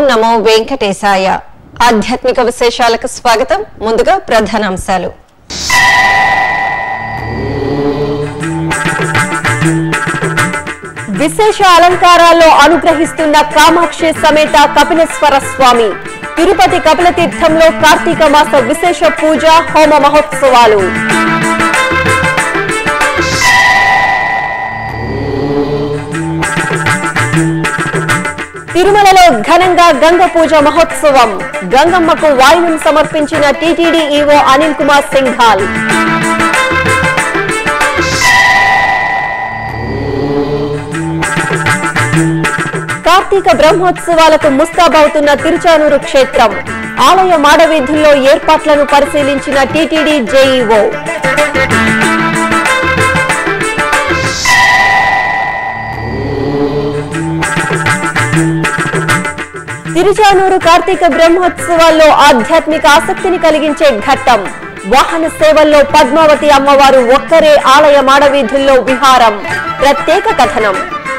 నమో వెంకటేశాయ ఆధ్యాత్మిక విశేషాలకు స్వాగతం ముందుగా ప్రధానాంశాలు విశేష అలంకారాల్లో అనుగ్రహిస్తున్న కామాక్షి సమేత కపిలేశ్వర స్వామి తిరుపతి కపిల తీర్థంలో కార్తీక మాస విశేష పూజ హోమ మహోత్సవాలు తిరుమలలో ఘనంగా గంగ పూజ మహోత్సవం గంగమ్మకు వాయువును సమర్పించిన టీటీడీ ఈవో అనిల్ కుమార్ సింఘాల్ కార్తీక బ్రహ్మోత్సవాలకు ముస్తాబవుతున్న తిరుచానూరు క్షేత్రం ఆలయ మాడవీధుల్లో ఏర్పాట్లను పరిశీలించిన టీటీడీ జేఈఓ తిరుచానూరు కార్తీక బ్రహ్మోత్సవాల్లో ఆధ్యాత్మిక ఆసక్తిని కలిగించే ఘట్టం వాహన సేవల్లో పద్మావతి అమ్మవారు ఒక్కరే ఆలయ మాడవీధుల్లో విహారం ప్రత్యేక కథనం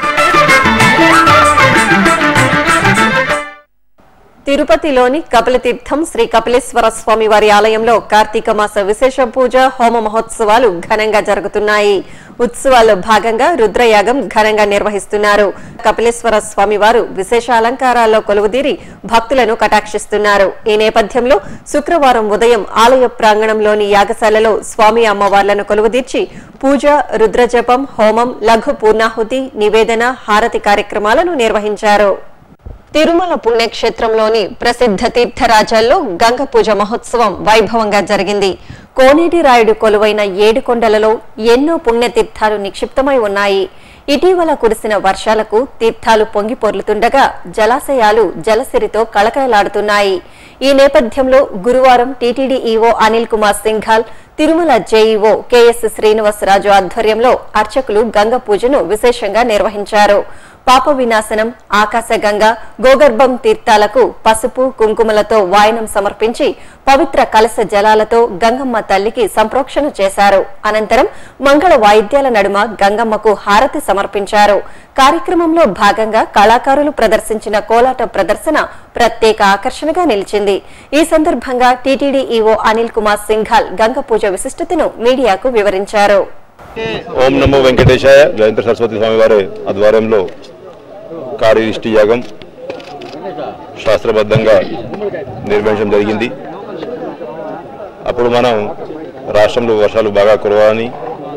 తిరుపతిలోని కపిలతీర్థం శ్రీ కపిలేశ్వర స్వామి వారి ఆలయంలో కార్తీక మాస విశేష పూజ హోమ మహోత్సవాలు ఘనంగా జరుగుతున్నాయి ఉత్సవాల్లో భాగంగా రుద్రయాగం ఘనంగా నిర్వహిస్తున్నారు కపిలేశ్వర స్వామి వారు విశేష అలంకారాల్లో కొలువుదీరి భక్తులను కటాక్షిస్తున్నారు ఈ నేపథ్యంలో శుక్రవారం ఉదయం ఆలయ ప్రాంగణంలోని యాగశాలలో స్వామి అమ్మవార్లను కొలువుదీర్చి పూజ రుద్రజపం హోమం లఘు పూర్ణాహుతి నివేదన హారతి కార్యక్రమాలను నిర్వహించారు తిరుమల పుణ్యక్షేత్రంలోని ప్రసిద్ధ తీర్థరాజాల్లో గంగ పూజ మహోత్సవం వైభవంగా జరిగింది కోనేటి రాయుడు కొలువైన ఏడు కొండలలో ఎన్నో పుణ్యతీర్థాలు నిక్షిప్తమై ఉన్నాయి ఇటీవల కురిసిన వర్షాలకు తీర్థాలు పొంగి పొర్లుతుండగా జలాశయాలు జలసిరితో కళకళలాడుతున్నాయి ఈ నేపథ్యంలో గురువారం TTD EO Anil Kumar Singhal Tirumala JEO KS Srinivasaraju ఆధ్వర్యంలో అర్చకులు గంగ పూజను విశేషంగా నిర్వహించారు పాప వినాశనం ఆకాశగంగ గోగర్భం తీర్థాలకు పసుపు కుంకుమలతో వాయనం సమర్పించి పవిత్ర కలశ జలాలతో గంగమ్మ తల్లికి సంప్రోక్షణ చేశారు అనంతరం మంగళ వాయిద్యాల నడుమ గంగమ్మకు హారతి సమర్పించారు కార్యక్రమంలో భాగంగా కళాకారులు ప్రదర్శించిన కోలాట ప్రదర్శన ప్రత్యేక ఆకర్షణగా నిలిచింది ఈ సందర్భంగా టీటీడీ ఈవో అనిల్ కుమార్ సింఘాల్ గంగ పూజ విశిష్టతను మీడియాకు వివరించారు ఓం నమో వెంకటేశాయ జయంత సరస్వతి స్వామి వారి ఆధ్వర్యంలో కార్యనిష్టి యాగం శాస్త్రబద్ధంగా నిర్వహించడం జరిగింది అప్పుడు మనం రాష్ట్రంలో వర్షాలు బాగా కురవాలని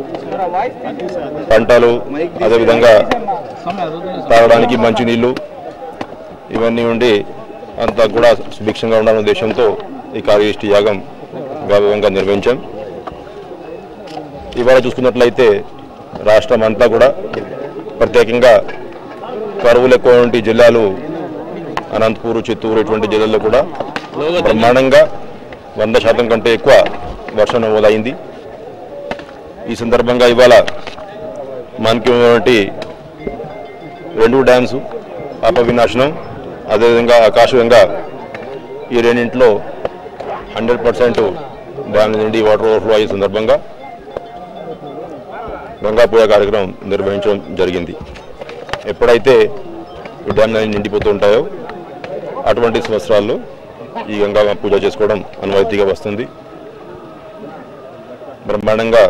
పంటలు అదేవిధంగా తాగడానికి మంచి నీళ్లు ఇవన్నీ ఉండి అంతా కూడా సుభిక్షంగా ఉండాలనే ఉద్దేశంతో ఈ కార్యనిష్టి యాగం వైభవంగా నిర్వహించాం ఇవాళ చూసుకున్నట్లయితే రాష్ట్రం అంతా కూడా ప్రత్యేకంగా కరువులు ఎక్కువ జిల్లాలు అనంతపూర్ చిత్తూరు ఇటువంటి జిల్లాల్లో కూడా బ్రహ్మాండంగా వంద శాతం కంటే ఎక్కువ వర్షం నమోదైంది ఈ సందర్భంగా ఇవాళ మనకి ఉన్నటువంటి రెండు డ్యామ్స్ పాప వినాశనం అదేవిధంగా ఆకాశంగా ఈ రెండింటిలో హండ్రెడ్ పర్సెంట్ డ్యామ్ నుండి వాటర్ ఓవర్ఫ్లో అయ్యే సందర్భంగా గంగా పూజ కార్యక్రమం నిర్వహించడం జరిగింది ఎప్పుడైతే ఈ డ్యామ్ నది నిండిపోతూ ఉంటాయో అటువంటి సంవత్సరాల్లో ఈ గంగా పూజ చేసుకోవడం అనుమతిగా వస్తుంది బ్రహ్మాండంగా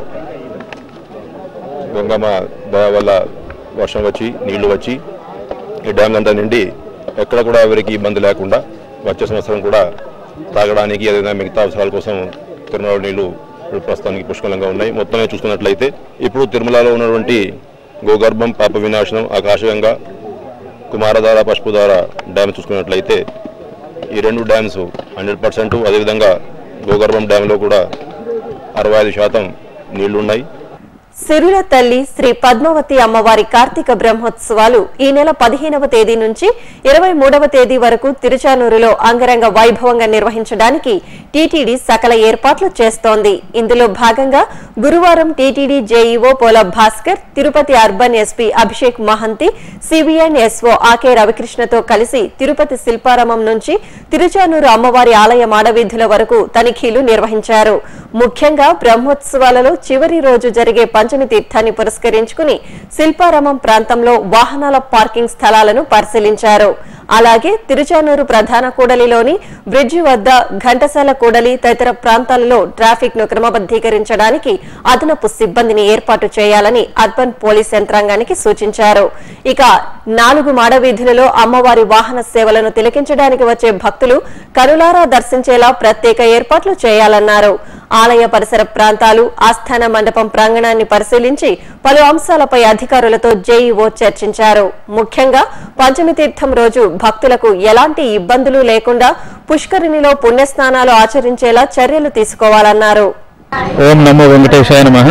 గంగమ్మ దయ వల్ల వర్షం వచ్చి నీళ్లు వచ్చి ఈ డ్యామ్ అంతా నిండి ఎక్కడ కూడా ఎవరికి ఇబ్బంది లేకుండా వచ్చే సంవత్సరం కూడా తాగడానికి అదేవిధంగా మిగతా అవసరాల కోసం తిరుమల నీళ్లు ఇప్పుడు ప్రస్తుతానికి పుష్కలంగా ఉన్నాయి మొత్తమే చూసుకున్నట్లయితే ఇప్పుడు తిరుమలలో ఉన్నటువంటి గోగర్భం పాప వినాశనం ఆకాశగంగా కుమారధార పసుపుధార డ్యామ్ చూసుకున్నట్లయితే ఈ రెండు డ్యామ్స్ హండ్రెడ్ పర్సెంట్ అదేవిధంగా గోగర్భం డ్యామ్లో కూడా అరవై ఐదు శాతం నీళ్లున్నాయి సిరుల తల్లి శ్రీ పద్మావతి అమ్మవారి కార్తీక బ్రహ్మోత్సవాలు ఈ నెల పదిహేనవ తేదీ నుంచి ఇరవై మూడవ తేదీ వరకు తిరుచానూరులో అంగరంగ వైభవంగా నిర్వహించడానికి టీటీడీ సకల ఏర్పాట్లు చేస్తోంది ఇందులో భాగంగా గురువారం TTD JEO Pola Bhaskar Tirupati urban SP Abhishek Mohanty CBN SO Ake రవికృష్ణతో కలిసి తిరుపతి శిల్పారామం నుంచి తిరుచానూరు అమ్మవారి ఆలయ మాడవీధుల వరకు తనిఖీలు నిర్వహించారు ముఖ్యంగా బ్రహ్మోత్సవాలలో చివరి రోజు జరిగే పంచ పంచమి తీర్థాన్ని పురస్కరించుకుని శిల్పారామం ప్రాంతంలో వాహనాల పార్కింగ్ స్థలాలను పరిశీలించారు అలాగే తిరుచానూరు ప్రధాన కూడలిలోని బ్రిడ్జి వద్ద ఘంటసాల కూడలి తదితర ప్రాంతాలలో ట్రాఫిక్ ను క్రమబద్దీకరించడానికి అదనపు సిబ్బందిని ఏర్పాటు చేయాలని అర్బన్ పోలీస్ యంత్రాంగానికి సూచించారు ఇక నాలుగు మాడవీధులలో అమ్మవారి వాహన సేవలను తిలకించడానికి వచ్చే భక్తులు కనులారా దర్శించేలా ప్రత్యేక ఏర్పాట్లు చేయాలన్నారు ఆలయ పరిసర ప్రాంతాలు ఆస్థాన మండపం ప్రాంగణాన్ని పరిశీలించి పలు అంశాలపై అధికారులతో జేఈఓ చర్చించారు ముఖ్యంగా పంచమి తీర్థం రోజు భక్తులకు ఎలాంటి ఇబ్బందులు లేకుండా పుష్కరిణిలో పుణ్యస్నానాలు ఆచరించేలా చర్యలు తీసుకోవాలన్నారు ఓం నమో వెంకటేశాయ నమ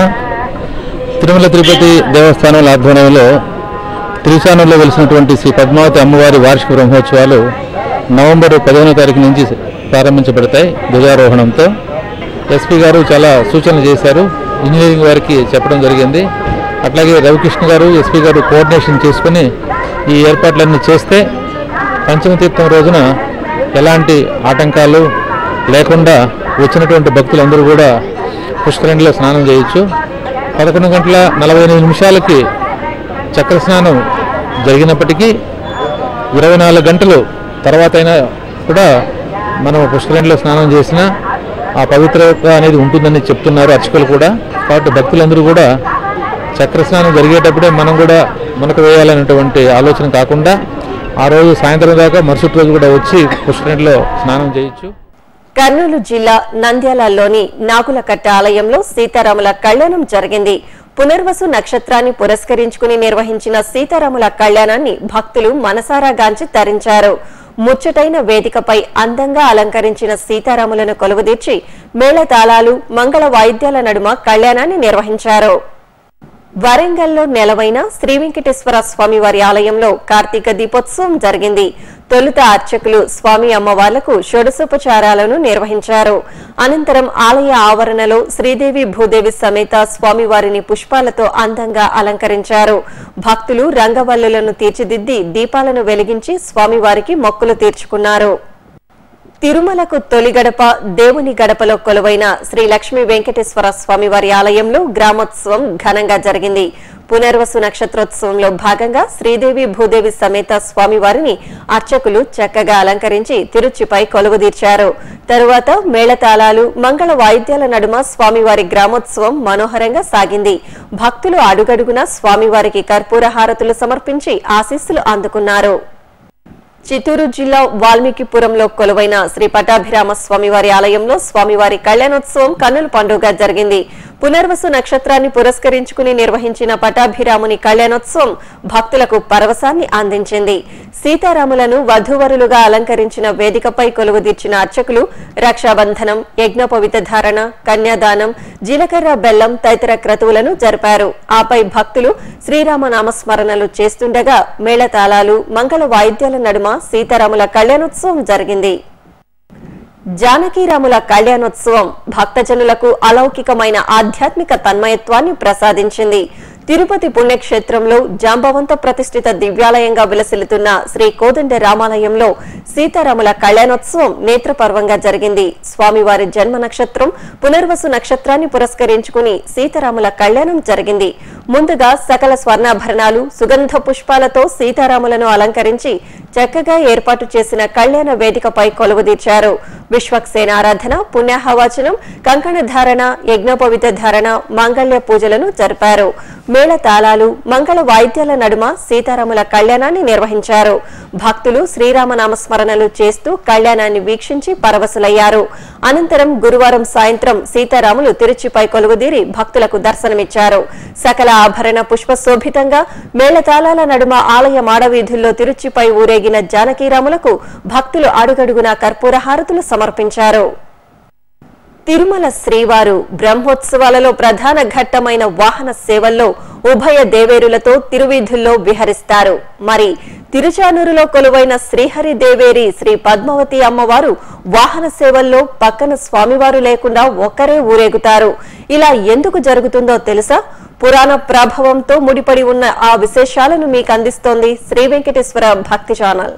తిరుమల తిరుపతి దేవస్థానం ఆధ్వర్యంలో తిరుచానూరులో వెలిసినటువంటి శ్రీ పద్మావతి అమ్మవారి వార్షిక బ్రహ్మోత్సవాలు నవంబర్ పదిహేనో తారీఖు నుంచి ప్రారంభించబడతాయి ధ్వజారోహణంతో ఎస్పీ గారు చాలా సూచనలు చేశారు ఇంజనీరింగ్ వారికి చెప్పడం జరిగింది అట్లాగే రవికృష్ణ గారు ఎస్పీ గారు కోఆర్డినేషన్ చేసుకుని ఈ ఏర్పాట్లన్నీ చేస్తే పంచమ తీర్థం రోజున ఎలాంటి ఆటంకాలు లేకుండా వచ్చినటువంటి భక్తులందరూ కూడా పుష్కరిణిలో స్నానం చేయొచ్చు పదకొండు గంటల నలభై ఎనిమిది నిమిషాలకి చక్ర స్నానం జరిగినప్పటికీ ఇరవై నాలుగు గంటలు తర్వాత అయినా కూడా మనం పుష్కరిణిలో స్నానం చేసినా ఆ పవిత్రత అనేది ఉంటుందని చెప్తున్నారు అర్చకులు కూడా కాబట్టి భక్తులందరూ కూడా చక్ర స్నానం జరిగేటప్పుడే మనం కూడా మునక వేయాలనేటువంటి ఆలోచన కాకుండా ఆ రోజు సాయంత్రం దాకా మరుసటి రోజు కూడా వచ్చి పుష్కరిణిలో స్నానం చేయొచ్చు కర్నూలు జిల్లా నంద్యాలలోని నాగులకట్ట ఆలయంలో సీతారాముల కళ్యాణం జరిగింది పునర్వసు నక్షత్రాన్ని పురస్కరించుకుని నిర్వహించిన సీతారాముల కళ్యాణాన్ని భక్తులు మనసారా గాంచి తరించారు ముచ్చటైన వేదికపై అందంగా అలంకరించిన సీతారాములను కొలువుదీర్చి మేళతాళాలు మంగళ వాయిద్యాల నడుమ కళ్యాణాన్ని నిర్వహించారు వరంగల్లో నెలవైన శ్రీ వెంకటేశ్వర స్వామి వారి ఆలయంలో కార్తీక దీపోత్సవం జరిగింది తొలుత అర్చకులు స్వామి అమ్మవార్లకు షోడశోపచారాలను నిర్వహించారు అనంతరం ఆలయ ఆవరణలో శ్రీదేవి భూదేవి సమేత స్వామివారిని పుష్పాలతో అందంగా అలంకరించారు భక్తులు రంగవల్లులను తీర్చిదిద్ది దీపాలను వెలిగించి స్వామివారికి మొక్కులు తీర్చుకున్నారు తిరుమలకు తొలి గడప దేవుని గడపలో కొలువైన శ్రీ లక్ష్మీ వెంకటేశ్వర స్వామివారి ఆలయంలో గ్రామోత్సవం ఘనంగా జరిగింది పునర్వసు నక్షత్రోత్సవంలో భాగంగా శ్రీదేవి భూదేవి సమేత స్వామివారిని అర్చకులు చక్కగా అలంకరించి తిరుచిపై కొలువుదీర్చారు తరువాత మేళతాళాలు మంగళ వాయిద్యాల నడుమ స్వామివారి గ్రామోత్సవం మనోహరంగా సాగింది భక్తులు అడుగడుగునా స్వామివారికి కర్పూర హారతులు సమర్పించి ఆశీస్సులు అందుకున్నారు చిత్తూరు జిల్లా వాల్మీకిపురంలో కొలువైన శ్రీ పటాభిరామ స్వామివారి ఆలయంలో స్వామివారి కళ్యాణోత్సవం కన్నుల పండుగ జరిగింది పునర్వసు నక్షత్రాన్ని పురస్కరించుకుని నిర్వహించిన పటాభిరాముని కళ్యాణోత్సవం భక్తులకు పరవశాన్ని అందించింది సీతారాములను వధూవరులుగా అలంకరించిన వేదికపై కొలువుదీర్చిన అర్చకులు రక్షాబంధనం యజ్ఞోపవిత ధారణ కన్యాదానం జీలకర్ర బెల్లం తదితర క్రతువులను జరిపారు ఆపై భక్తులు శ్రీరామ నామస్మరణలు చేస్తుండగా మేళతాళాలు మంగళ వాయిద్యాల నడుమ సీతారాముల కళ్యాణోత్సవం జరిగింది జానకీరాముల కళ్యాణోత్సవం భక్తజనులకు అలౌకికమైన ఆధ్యాత్మిక తన్మయత్వాన్ని ప్రసాదించింది తిరుపతి పుణ్యక్షేత్రంలో జాంబవంత ప్రతిష్ఠిత దివ్యాలయంగా విలసిల్లుతున్న శ్రీ కోదండ రామాలయంలో సీతారాముల కళ్యాణోత్సవం నేత్రపర్వంగా జరిగింది స్వామివారి జన్మ నక్షత్రం పునర్వసు నక్షత్రాన్ని పురస్కరించుకుని సీతారాముల కళ్యాణం జరిగింది ముందుగా సకల స్వర్ణాభరణాలు సుగంధ పుష్పాలతో సీతారాములను అలంకరించి చక్కగా ఏర్పాటు చేసిన కళ్యాణ వేదికపై కొలువుదీర్చారు విశ్వక్సేనారాధన పుణ్యాహవాచనం కంకణ ధారణ యజ్ఞోపవిత ధారణ మాంగళ్య పూజలను జరిపారు మేళ తాళాలు మంగళ వాయిద్యాల నడుమ సీతారాముల కళ్యాణాన్ని నిర్వహించారు భక్తులు శ్రీరామనామ స్మరణలు చేస్తూ కళ్యాణాన్ని వీక్షించి పరవశులయ్యారు అనంతరం గురువారం సాయంత్రం సీతారాములు తిరుచిపై కొలువుదీరి భక్తులకు దర్శనమిచ్చారు సకల ఆభరణ పుష్ప శోభితంగా మేళతాళాల నడుమ ఆలయ మాడవీధుల్లో తిరుచిపై ఊరేగిన జానకీరాములకు భక్తులు అడుగడుగునా కర్పూర హారతులు సమర్పించారు తిరుమల శ్రీవారు బ్రహ్మోత్సవాలలో ప్రధాన ఘట్టమైన వాహన సేవల్లో ఉభయ దేవేరులతో తిరువీధుల్లో విహరిస్తారు మరి తిరుచానూరులో కొలువైన శ్రీహరి దేవేరి శ్రీ పద్మావతి అమ్మవారు వాహన సేవల్లో పక్కన స్వామివారు లేకుండా ఒక్కరే ఊరేగుతారు ఇలా ఎందుకు జరుగుతుందో తెలుసా పురాణ ప్రభావంతో ముడిపడి ఉన్న ఆ విశేషాలను మీకు అందిస్తోంది శ్రీ వెంకటేశ్వర భక్తి ఛానల్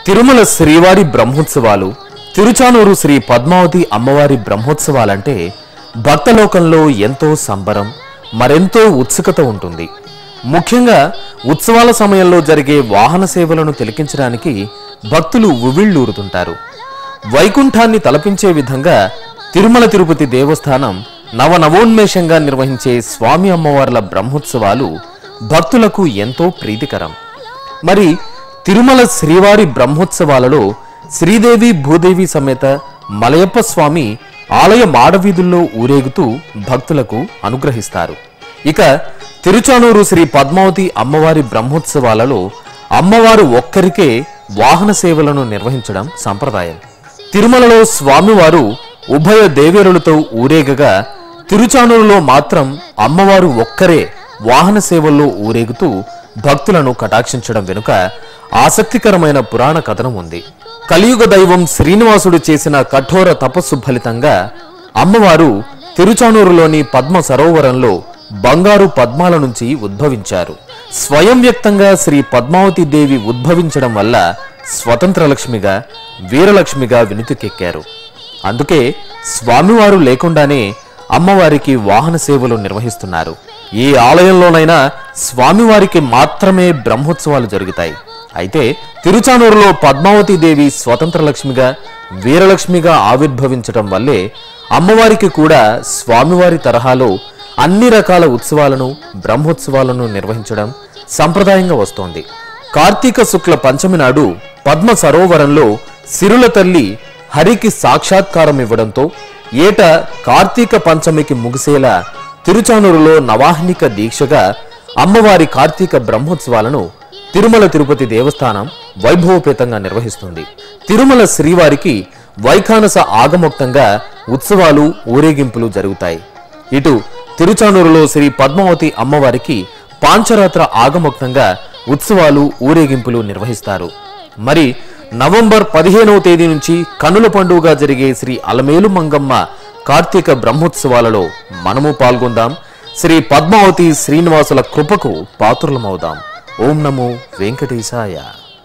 తిరుమల శ్రీవారి బ్రహ్మోత్సవాలు తిరుచానూరు శ్రీ పద్మావతి అమ్మవారి బ్రహ్మోత్సవాలంటే భక్తలోకంలో ఎంతో సంబరం మరెంతో ఉత్సుకత ఉంటుంది ముఖ్యంగా ఉత్సవాల సమయంలో జరిగే వాహన సేవలను తిలకించడానికి భక్తులు ఉవ్విళ్ళూరుతుంటారు వైకుంఠాన్ని తలపించే విధంగా తిరుమల తిరుపతి దేవస్థానం నవనవోన్మేషంగా నిర్వహించే స్వామి అమ్మవార్ల బ్రహ్మోత్సవాలు భక్తులకు ఎంతో ప్రీతికరం మరి తిరుమల శ్రీవారి బ్రహ్మోత్సవాలలో శ్రీదేవి భూదేవి సమేత మలయప్ప స్వామి ఆలయ మాడవీధుల్లో ఊరేగుతూ భక్తులకు అనుగ్రహిస్తారు ఇక తిరుచానూరు శ్రీ పద్మావతి అమ్మవారి బ్రహ్మోత్సవాలలో అమ్మవారు ఒక్కరికే వాహన సేవలను నిర్వహించడం సంప్రదాయం తిరుమలలో స్వామివారు ఉభయ దేవేరులతో ఊరేగగా తిరుచానూరులో మాత్రం అమ్మవారు ఒక్కరే వాహన సేవల్లో ఊరేగుతూ భక్తులను కటాక్షించడం వెనుక ఆసక్తికరమైన పురాణ కథనం ఉంది కలియుగ దైవం శ్రీనివాసుడు చేసిన కఠోర తపస్సు ఫలితంగా అమ్మవారు తిరుచానూరులోని పద్మ సరోవరంలో బంగారు పద్మాల నుంచి ఉద్భవించారు స్వయం వ్యక్తంగా శ్రీ పద్మావతి దేవి ఉద్భవించడం వల్ల స్వతంత్ర లక్ష్మిగా వీరలక్ష్మిగా వినుతికెక్కారు అందుకే స్వామివారు లేకుండానే అమ్మవారికి వాహన సేవలు నిర్వహిస్తున్నారు ఏ ఆలయంలోనైనా స్వామివారికి మాత్రమే బ్రహ్మోత్సవాలు జరుగుతాయి అయితే తిరుచానూరులో పద్మావతి దేవి స్వతంత్ర లక్ష్మిగా వీరలక్ష్మిగా ఆవిర్భవించటం వల్లే అమ్మవారికి కూడా స్వామివారి తరహాలో అన్ని రకాల ఉత్సవాలను బ్రహ్మోత్సవాలను నిర్వహించడం సంప్రదాయంగా వస్తోంది కార్తీక శుక్ల పంచమి నాడు పద్మ సరోవరంలో సిరుల తల్లి హరికి సాక్షాత్కారం ఇవ్వడంతో ఏటా కార్తీక పంచమికి ముగిసేలా తిరుచానూరులో నవాహ్నిక దీక్షగా అమ్మవారి కార్తీక బ్రహ్మోత్సవాలను తిరుమల తిరుపతి దేవస్థానం వైభవపేతంగా నిర్వహిస్తుంది తిరుమల శ్రీవారికి వైఖానస ఆగమోక్తంగా ఉత్సవాలు ఊరేగింపులు జరుగుతాయి ఇటు తిరుచానూరులో శ్రీ పద్మావతి అమ్మవారికి పాంచరాత్ర ఆగమోక్తంగా ఉత్సవాలు ఊరేగింపులు నిర్వహిస్తారు మరి నవంబర్ పదిహేనవ తేదీ నుంచి కన్నుల పండుగగా జరిగే శ్రీ అలమేలు మంగమ్మ కార్తీక బ్రహ్మోత్సవాలలో మనము పాల్గొందాం శ్రీ పద్మావతి శ్రీనివాసుల కృపకు పాత్రులమవుదాం ఓం నమో వెంకటేశాయ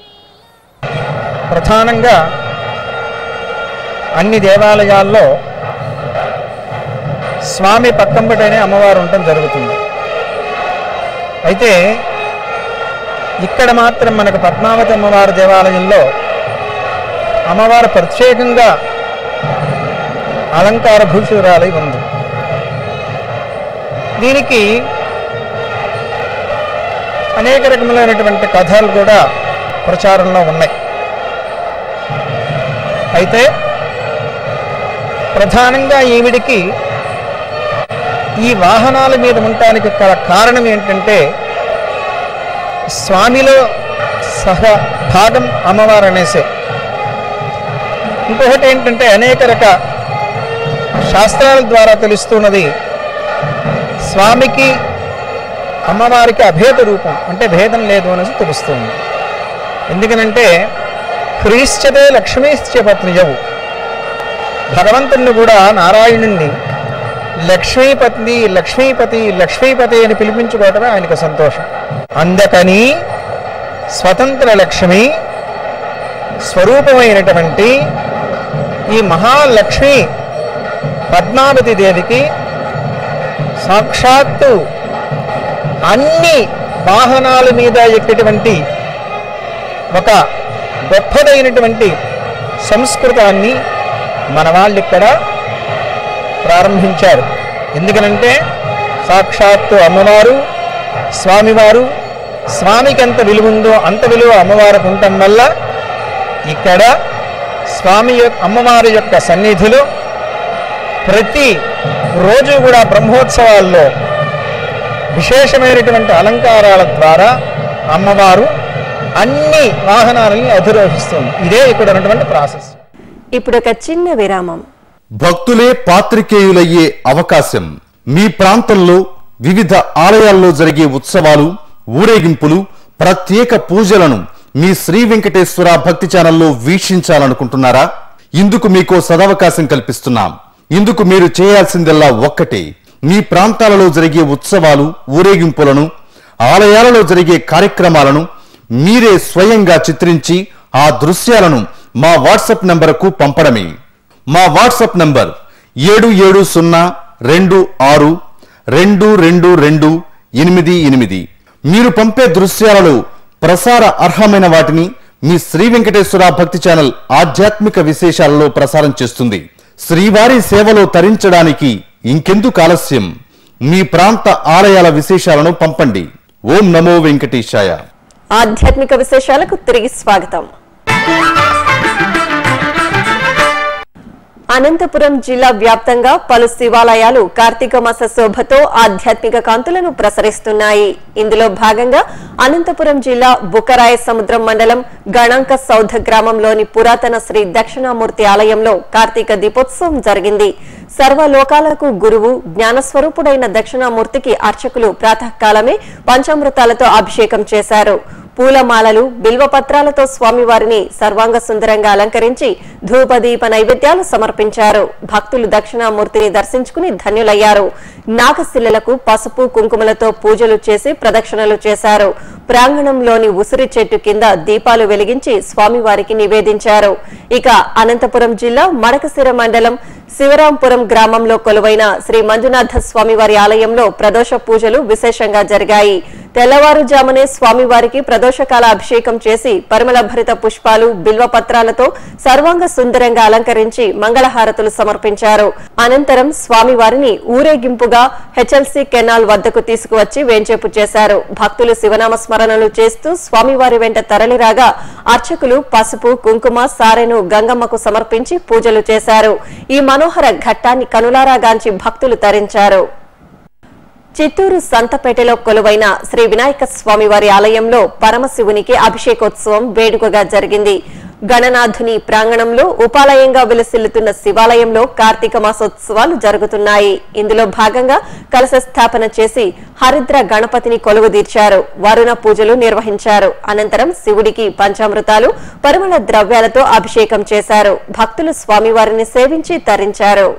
ప్రధానంగా అన్ని దేవాలయాల్లో స్వామి పక్కంబటనే అమ్మవారు ఉండటం జరుగుతుంది అయితే ఇక్కడ మాత్రం మనకు పద్మావతి అమ్మవారి దేవాలయంలో అమ్మవారు ప్రత్యేకంగా అలంకార భూషురాలై ఉంది దీనికి అనేక రకములైనటువంటి కథలు కూడా ప్రచారంలో ఉన్నాయి అయితే ప్రధానంగా ఈవిడికి ఈ వాహనాల మీద ఉండటానికి గల కారణం ఏంటంటే స్వామిలో సహ భాగం అమ్మవారు అనేసే ఇంకొకటి ఏంటంటే అనేక రక శాస్త్రాల ద్వారా తెలుస్తున్నది స్వామికి అమ్మవారికి అభేద రూపం అంటే భేదం లేదు అనేసి తెలుస్తుంది ఎందుకనంటే హ్రీశ్చదే లక్ష్మీశ్చ పత్నియవు భగవంతుణ్ణి కూడా నారాయణుణ్ణి లక్ష్మీపతి లక్ష్మీపతి లక్ష్మీపతి అని పిలిపించుకోవటమే ఆయనకు సంతోషం అందుకని స్వతంత్ర లక్ష్మి స్వరూపమైనటువంటి ఈ మహాలక్ష్మి పద్మావతి దేవికి సాక్షాత్తు అన్ని వాహనాల మీద ఎక్కేటువంటి ఒక గొప్పదైనటువంటి సంస్కృతాన్ని మన వాళ్ళు ఇక్కడ ప్రారంభించారు ఎందుకనంటే సాక్షాత్తు అమ్మవారు స్వామివారు స్వామికి ఎంత విలువ ఉందో అంత విలువ అమ్మవారికి ఉండటం వల్ల ఇక్కడ స్వామి యొక్క అమ్మవారి యొక్క సన్నిధిలో ప్రతి రోజు కూడా బ్రహ్మోత్సవాల్లో విశేషమైనటువంటి అలంకారాల ద్వారా అమ్మవారు అన్ని వాహనాలని అధిరోహిస్తుంది ఇదే ఇక్కడ ఉన్నటువంటి ప్రాసెస్ ఇప్పుడు ఒక చిన్న విరామం భక్తులే పాత్రికేయులయ్యే అవకాశం మీ ప్రాంతంలో వివిధ ఆలయాల్లో జరిగే ఉత్సవాలు ఊరేగింపులు ప్రత్యేక పూజలను మీ శ్రీ వెంకటేశ్వర భక్తి ఛానల్లో వీక్షించాలనుకుంటున్నారా ఇందుకు మీకో సదవకాశం కల్పిస్తున్నాం ఇందుకు మీరు చేయాల్సిందల్లా ఒక్కటే మీ ప్రాంతాలలో జరిగే ఉత్సవాలు ఊరేగింపులను ఆలయాలలో జరిగే కార్యక్రమాలను మీరే స్వయంగా చిత్రించి ఆ దృశ్యాలను మా వాట్సాప్ నంబరుకు పంపడమే మా వాట్సాప్ నంబర్ ఏడు ఏడు సున్నా రెండు ఆరు రెండు రెండు రెండు ఎనిమిది ఎనిమిది మీరు పంపే దృశ్యాలలో ప్రసార అర్హమైన వాటిని మీ శ్రీ వెంకటేశ్వర భక్తి ఛానల్ ఆధ్యాత్మిక విశేషాలలో ప్రసారం చేస్తుంది శ్రీవారి సేవలో తరించడానికి ఇంకెందుకు ఆలస్యం మీ ప్రాంత ఆలయాల విశేషాలను పంపండి ఓం నమో వెంకటేశాయ ఆధ్యాత్మిక విశేషాలకు తిరిగి స్వాగతం అనంతపురం జిల్లా వ్యాప్తంగా పలు శివాలయాలు కార్తీక మాస శోభతో ఆధ్యాత్మిక కాంతులను ప్రసరిస్తున్నాయి ఇందులో భాగంగా అనంతపురం జిల్లా బుకరాయ సముద్రం మండలం గణాంక సౌధ గ్రామంలోని పురాతన శ్రీ దక్షిణామూర్తి ఆలయంలో కార్తీక దీపోత్సవం జరిగింది సర్వలోకాలకు గురువు జ్ఞానస్వరూపుడైన దక్షిణామూర్తికి అర్చకులు ప్రాతకాలమే పంచామృతాలతో అభిషేకం చేశారు పూలమాలలు బిల్వపత్రాలతో స్వామివారిని సర్వాంగ సుందరంగా అలంకరించి ధూపదీప నైవేద్యాలు సమర్పించారు భక్తులు దక్షిణామూర్తిని దర్శించుకుని ధన్యులయ్యారు నాగశిలలకు పసుపు కుంకుమలతో పూజలు చేసి ప్రదక్షిణలు చేశారు ప్రాంగణంలోని ఉసిరి చెట్టు కింద దీపాలు వెలిగించి స్వామివారికి నివేదించారు ఇక అనంతపురం జిల్లా మడకశిర మండలం శివరాంపురం గ్రామంలో కొలువైన శ్రీ మంజునాథ స్వామివారి ఆలయంలో ప్రదోష పూజలు విశేషంగా జరిగాయి తెల్లవారుజామునే స్వామివారికి ప్రదోషకాల అభిషేకం చేసి పరిమళ భరిత పుష్పాలు బిల్వపత్రాలతో సర్వాంగ సుందరంగా అలంకరించి మంగళహారతులు సమర్పించారు అనంతరం స్వామివారిని ఊరేగింపుగా హెచ్ఎల్సీ కెనాల్ వద్దకు తీసుకువచ్చి వేంచేపు చేశారు భక్తులు శివనామ స్మరణలు చేస్తూ స్వామివారి వెంట తరలిరాగా అర్చకులు పసుపు కుంకుమ సారెను గంగమ్మకు సమర్పించి పూజలు చేశారు ఈ మనోహర ఘట్టాన్ని కనులారాగాంచి భక్తులు తరించారు చిత్తూరు సంతపేటలో కొలువైన శ్రీ వినాయక స్వామి వారి ఆలయంలో పరమశివునికి అభిషేకోత్సవం వేడుకగా జరిగింది గణనాథుని ప్రాంగణంలో ఉపాలయంగా విలసిల్లుతున్న శివాలయంలో కార్తీక మాసోత్సవాలు జరుగుతున్నాయి ఇందులో భాగంగా కలశ స్థాపన చేసి హరిద్ర గణపతిని కొలువుదీర్చారు వరుణ పూజలు నిర్వహించారు అనంతరం శివుడికి పంచామృతాలు పరిమళ ద్రవ్యాలతో అభిషేకం చేశారు భక్తులు స్వామివారిని సేవించి తరించారు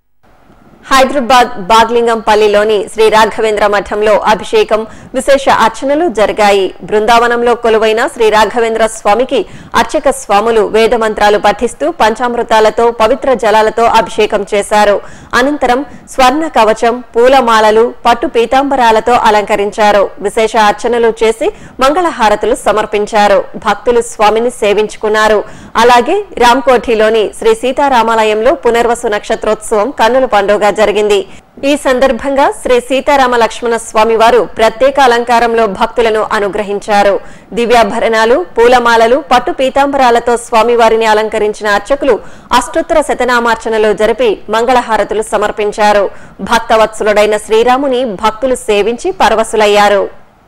హైదరాబాద్ బాగ్లింగంపల్లిలోని శ్రీ రాఘవేంద్ర మఠంలో అభిషేకం విశేష అర్చనలు జరిగాయి బృందావనంలో కొలువైన శ్రీ రాఘవేంద్ర స్వామికి అర్చక స్వాములు వేద మంత్రాలు పఠిస్తూ పంచామృతాలతో పవిత్ర జలాలతో అభిషేకం చేశారు అనంతరం స్వర్ణ కవచం పూలమాలలు పట్టు పీతాంబరాలతో అలంకరించారు విశేష అర్చనలు చేసి మంగళహారతులు సమర్పించారు భక్తులు స్వామిని సేవించుకున్నారు అలాగే రామ్కోఠిలోని శ్రీ సీతారామాలయంలో పునర్వసు నక్షత్రోత్సవం కన్నుల పండుగ జరిగింది ఈ సందర్భంగా శ్రీ సీతారామ లక్ష్మణ స్వామి వారు ప్రత్యేక అలంకారంలో భక్తులను అనుగ్రహించారు దివ్యాభరణాలు పూలమాలలు పట్టు పీతాంబరాలతో స్వామివారిని అలంకరించిన అర్చకులు అష్టోత్తర శతనామార్చనలు జరిపి మంగళహారతులు సమర్పించారు భక్తవత్సలుడైన శ్రీరాముని భక్తులు సేవించి పరవశులయ్యారు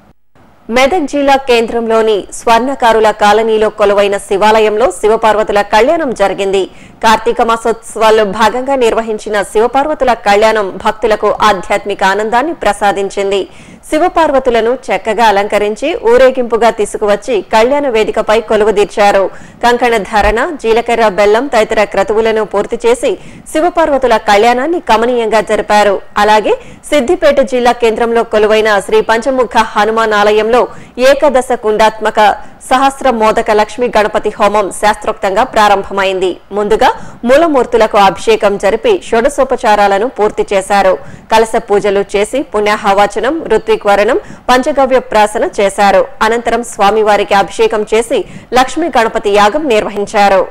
మెదక్ జిల్లా కేంద్రంలోని స్వర్ణకారుల కాలనీలో కొలువైన శివాలయంలో శివపార్వతుల కళ్యాణం జరిగింది కార్తీక మాసోత్సవాల్లో భాగంగా నిర్వహించిన శివపార్వతుల కళ్యాణం భక్తులకు ఆధ్యాత్మిక ఆనందాన్ని ప్రసాదించింది శివపార్వతులను చక్కగా అలంకరించి ఊరేగింపుగా తీసుకువచ్చి కళ్యాణ వేదికపై కొలువుదీర్చారు కంకణ ధారణ జీలకర్ర బెల్లం తదితర క్రతువులను పూర్తి చేసి శివపార్వతుల కళ్యాణాన్ని కమనీయంగా జరిపారు అలాగే సిద్దిపేట జిల్లా కేంద్రంలో కొలువైన శ్రీ పంచముఖ హనుమాన్ ఆలయంలో ఏకదశ కుండాత్మక సహస్ర మోదక లక్ష్మీ గణపతి హోమం శాస్త్రోక్తంగా ప్రారంభమైంది ముందుగా మూలమూర్తులకు అభిషేకం జరిపి షోడశోపచారాలను పూర్తి చేశారు కలశ పూజలు చేసి పుణ్యాహవాచనం ఋత్విక్ వరణం పంచగవ్య ప్రాసన చేశారు అనంతరం స్వామివారికి అభిషేకం చేసి లక్ష్మీ గణపతి యాగం నిర్వహించారు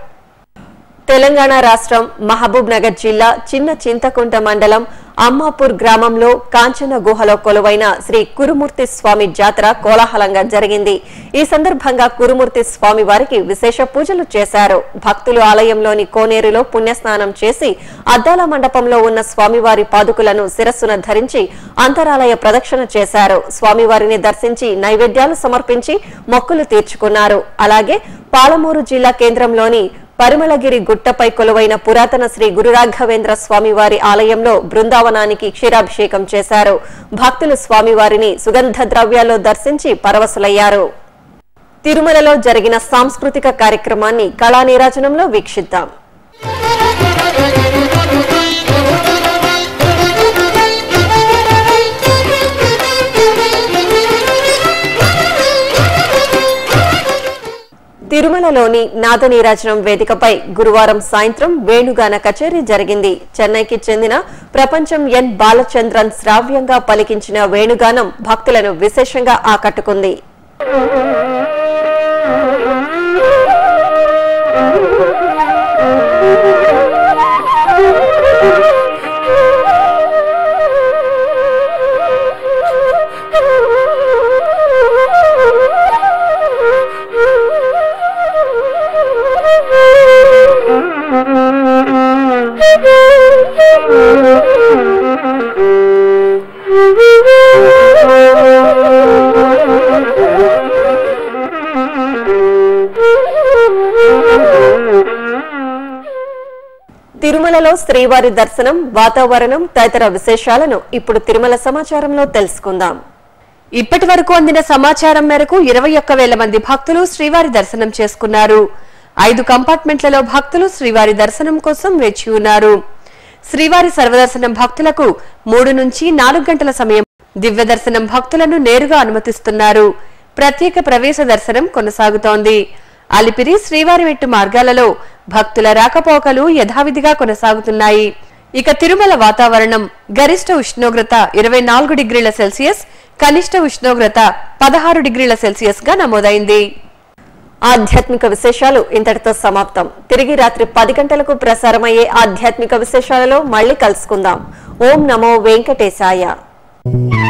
తెలంగాణ రాష్ట్రం మహబూబ్ నగర్ జిల్లా చిన్న చింతకుంట మండలం అమ్మాపూర్ గ్రామంలో కాంచన గుహలో కొలువైన శ్రీ కురుమూర్తి స్వామి జాతర కోలాహలంగా జరిగింది ఈ సందర్భంగా కురుమూర్తి స్వామి వారికి విశేష పూజలు చేశారు భక్తులు ఆలయంలోని కోనేరులో పుణ్యస్నానం చేసి అద్దాల మండపంలో ఉన్న స్వామివారి పాదుకులను శిరస్సున ధరించి అంతరాలయ ప్రదక్షిణ చేశారు స్వామివారిని దర్శించి నైవేద్యాలు సమర్పించి మొక్కులు తీర్చుకున్నారు అలాగే పాలమూరు జిల్లా కేంద్రంలోని పరిమళగిరి గుట్టపై కొలువైన పురాతన శ్రీ గురురాఘవేంద్ర స్వామివారి ఆలయంలో బృందావనానికి క్షీరాభిషేకం చేశారు భక్తులు స్వామివారిని సుగంధ ద్రవ్యాల్లో దర్శించి పరవశులయ్యారు తిరుమలలో జరిగిన సాంస్కృతిక కార్యక్రమాన్ని కళా నీరాజనంలో వీక్షిద్దాం తిరుమలలోని నాదనీరాజనం వేదికపై గురువారం సాయంత్రం వేణుగాన కచేరీ జరిగింది చెన్నైకి చెందిన ప్రపంచం ఎన్ బాలచంద్రన్ శ్రావ్యంగా పలికించిన వేణుగానం భక్తులను విశేషంగా ఆకట్టుకుంది తిరుమలలో శ్రీవారి దర్శనం వాతావరణం తదితర విశేషాలను ఇప్పుడు తిరుమల సమాచారంలో తెలుసుకుందాం ఇప్పటి వరకు అందిన సమాచారం మేరకు ఇరవై ఒక్క వేల మంది భక్తులు శ్రీవారి దర్శనం చేసుకున్నారు ఐదు కంపార్ట్మెంట్లలో భక్తులు శ్రీవారి దర్శనం కోసం వేచి ఉన్నారు శ్రీవారి సర్వదర్శనం భక్తులకు మూడు నుంచి నాలుగు గంటల సమయం దివ్య దర్శనం భక్తులను నేరుగా అనుమతిస్తున్నారు ప్రత్యేక ప్రవేశ దర్శనం కొనసాగుతోంది అలిపిరి శ్రీవారి మెట్టు మార్గాలలో భక్తుల రాకపోకలు యథావిధిగా కొనసాగుతున్నాయి ఇక తిరుమల వాతావరణం గరిష్ట ఉష్ణోగ్రత ఇరవై నాలుగు డిగ్రీల సెల్సియస్ కనిష్ట ఉష్ణోగ్రత పదహారు డిగ్రీల సెల్సియస్ గా నమోదైంది ఆధ్యాత్మిక విశేషాలు ఇంతటితో సమాప్తం తిరిగి రాత్రి పది గంటలకు ప్రసారమయ్యే ఆధ్యాత్మిక విశేషాలలో మళ్ళీ కలుసుకుందాం ఓం నమో వెంకటేశాయ